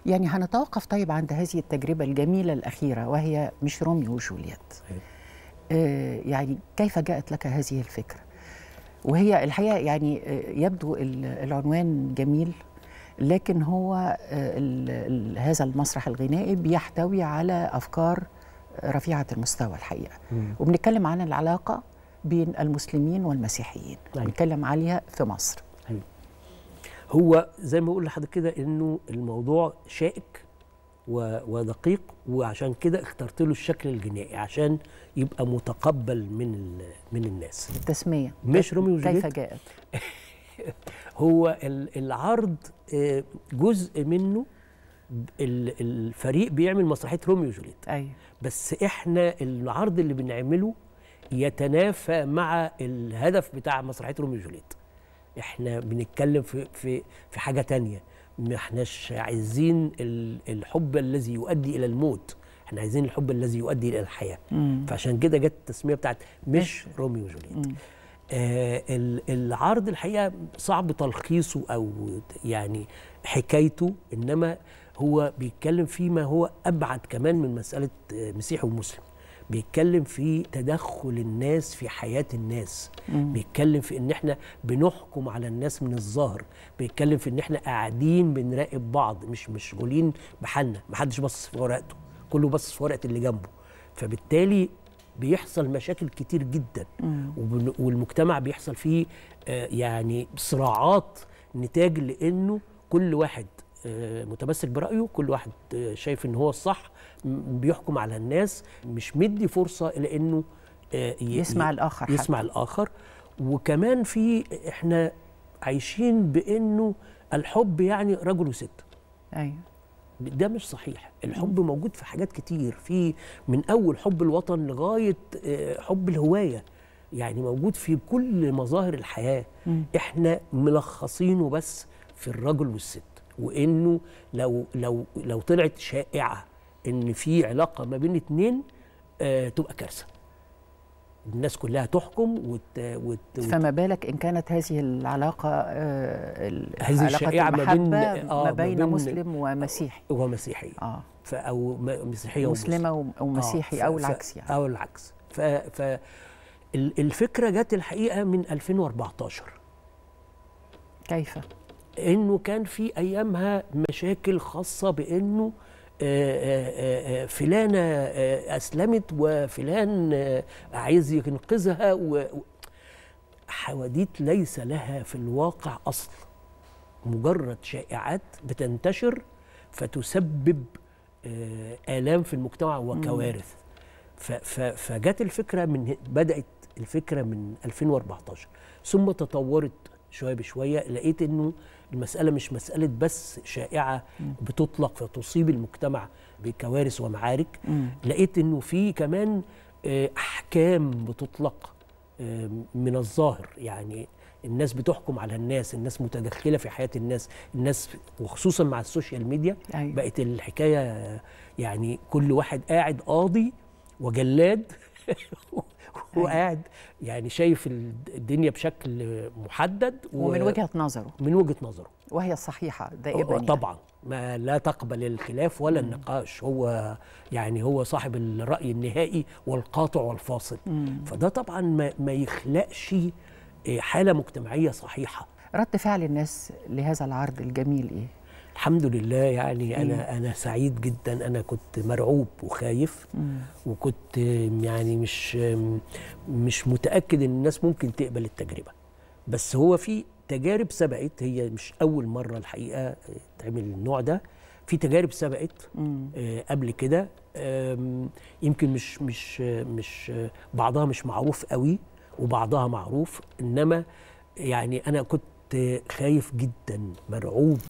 يعني هنتوقف طيب عند هذه التجربة الجميلة الأخيرة وهي مش روميو وجولييت أيوة. آه يعني كيف جاءت لك هذه الفكرة وهي الحقيقة يعني آه يبدو ال- العنوان جميل لكن هو آه ال ال هذا المسرح الغنائي بيحتوي على أفكار رفيعة المستوى الحقيقة وبنتكلم عن العلاقة بين المسلمين والمسيحيين أيوة. بنتكلم عليها في مصر هو زي ما بقول لحضرتك كده انه الموضوع شائك و- ودقيق وعشان كده اخترت له الشكل الجنائي عشان يبقى متقبل من ال- من الناس التسمية مش روميو كيف وجولييت جاءت هو ال- العرض آه، جزء منه ال- الفريق بيعمل مسرحيه روميو وجولييت أيوة بس احنا العرض اللي بنعمله يتنافى مع الهدف بتاع مسرحيه روميو وجولييت احنا بنتكلم في في في حاجه تانية ما احناش عايزين ال- الحب الذي يؤدي الى الموت احنا عايزين الحب الذي يؤدي الى الحياه مم. فعشان كده جت التسميه بتاعت مش روميو وجولييت آه ال- العرض الحقيقه صعب تلخيصه او يعني حكايته انما هو بيتكلم فيما هو ابعد كمان من مساله آه، مسيحي ومسلم بيتكلم في تدخل الناس في حياه الناس بيتكلم في ان احنا بنحكم على الناس من الظاهر بيتكلم في ان احنا قاعدين بنراقب بعض مش مشغولين بحالنا محدش باصص في ورقته كله باصص في ورقه اللي جنبه فبالتالي بيحصل مشاكل كتير جدا وبن- والمجتمع بيحصل فيه آه، يعني صراعات نتاج لانه كل واحد آه، متمسك برايه كل واحد آه، شايف ان هو الصح م- بيحكم على الناس مش مدي فرصه لانه آه، ي- يسمع ي- الآخر يسمع الاخر وكمان في احنا عايشين بانه الحب يعني رجل وست أيوة ده مش صحيح الحب موجود في حاجات كتير في من اول حب الوطن لغايه آه، حب الهوايه يعني موجود في كل مظاهر الحياه احنا ملخصينه بس في الرجل والست وانه لو لو لو طلعت شائعه ان في علاقه ما بين اتنين آه تبقى كارثه الناس كلها تحكم وت... وت... وت... فما بالك إن كانت هذه العلاقة آه ال- هذه علاقة الشائعة ما بين- المحبة آه، ما ما بين بين- مسلم ومسيحي ومسيحيه اه ف... او م- مسيحيه ومسلم. مسلمة و- ومسيحي آه، أو ف- العكس يعني او العكس ف, ف... ال- الفكره جت الحقيقه من 2014 كيف؟ انه كان في ايامها مشاكل خاصه بانه آه، آه، آه، فلانه آه، اسلمت وفلان آه، عايز ينقذها و... و- حواديت ليس لها في الواقع اصل مجرد شائعات بتنتشر فتسبب آه، آلام في المجتمع وكوارث ف- ف- فجت الفكرة من بدأت الفكرة من 2014 ثم تطورت شوية بشوية لقيت انه المسألة مش مسألة بس شائعة بتطلق فتصيب المجتمع بكوارث ومعارك لقيت انه في كمان آه، احكام بتطلق آه، من الظاهر يعني الناس بتحكم على الناس الناس متدخلة في حياة الناس الناس وخصوصا مع السوشيال ميديا أيوة. بقت الحكاية يعني كل واحد قاعد قاضي وجلاد وقاعد يعني شايف الدنيا بشكل محدد و- ومن وجهة نظره من وجهة نظره وهي الصحيحة دائما يعني. طبعا ما لا تقبل الخلاف ولا النقاش هو يعني هو صاحب الرأي النهائي والقاطع والفاصل فده طبعا ما, ما يخلقش إيه، حالة مجتمعية صحيحة رد فعل الناس لهذا العرض الجميل إيه؟ الحمد لله يعني انا انا سعيد جدا انا كنت مرعوب وخايف وكنت يعني مش مش متاكد ان الناس ممكن تقبل التجربه بس هو في تجارب سبقت هي مش اول مره الحقيقه تعمل النوع ده في تجارب سبقت آه، قبل كده آم، يمكن مش مش مش بعضها مش معروف قوي وبعضها معروف انما يعني انا كنت خايف جدا مرعوب